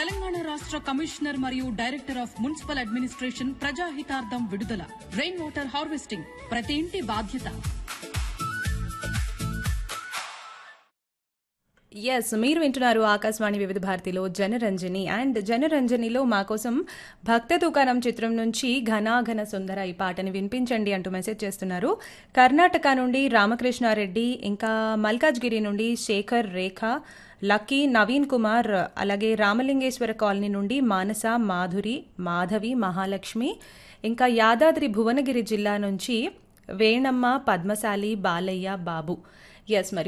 తెలంగాణ రాష్ట్ర కమిషనర్ మరియు director of municipal administration ప్రజాహితార్థం విడుదల రెయిన్ వాటర్ హార్వెస్టింగ్ ప్రతి ఇంటి బాధ్యత ఎస్ మీరు వింటున్నారు ఆకాశవాణి వివిధ భారతిలో జనరంజని అండ్ జనరంజనిలో మా కోసం భక్త దుకాణం చిత్రం నుంచి ఘనాఘన సుందర ఈ పాటని వినిపించండి అంటూ మెసేజ్ చేస్తున్నారు కర్ణాటక నుండి రామకృష్ణారెడ్డి ఇంకా మల్కాజ్గిరి నుండి శేఖర్ రేఖ లక్కీ నవీన్ కుమార్ అలాగే రామలింగేశ్వర కాలనీ నుండి మానస మాధురి మాధవి మహాలక్ష్మి ఇంకా యాదాద్రి భువనగిరి జిల్లా నుంచి వేణమ్మ పద్మశాలి బాలయ్య బాబు ఎస్ మరి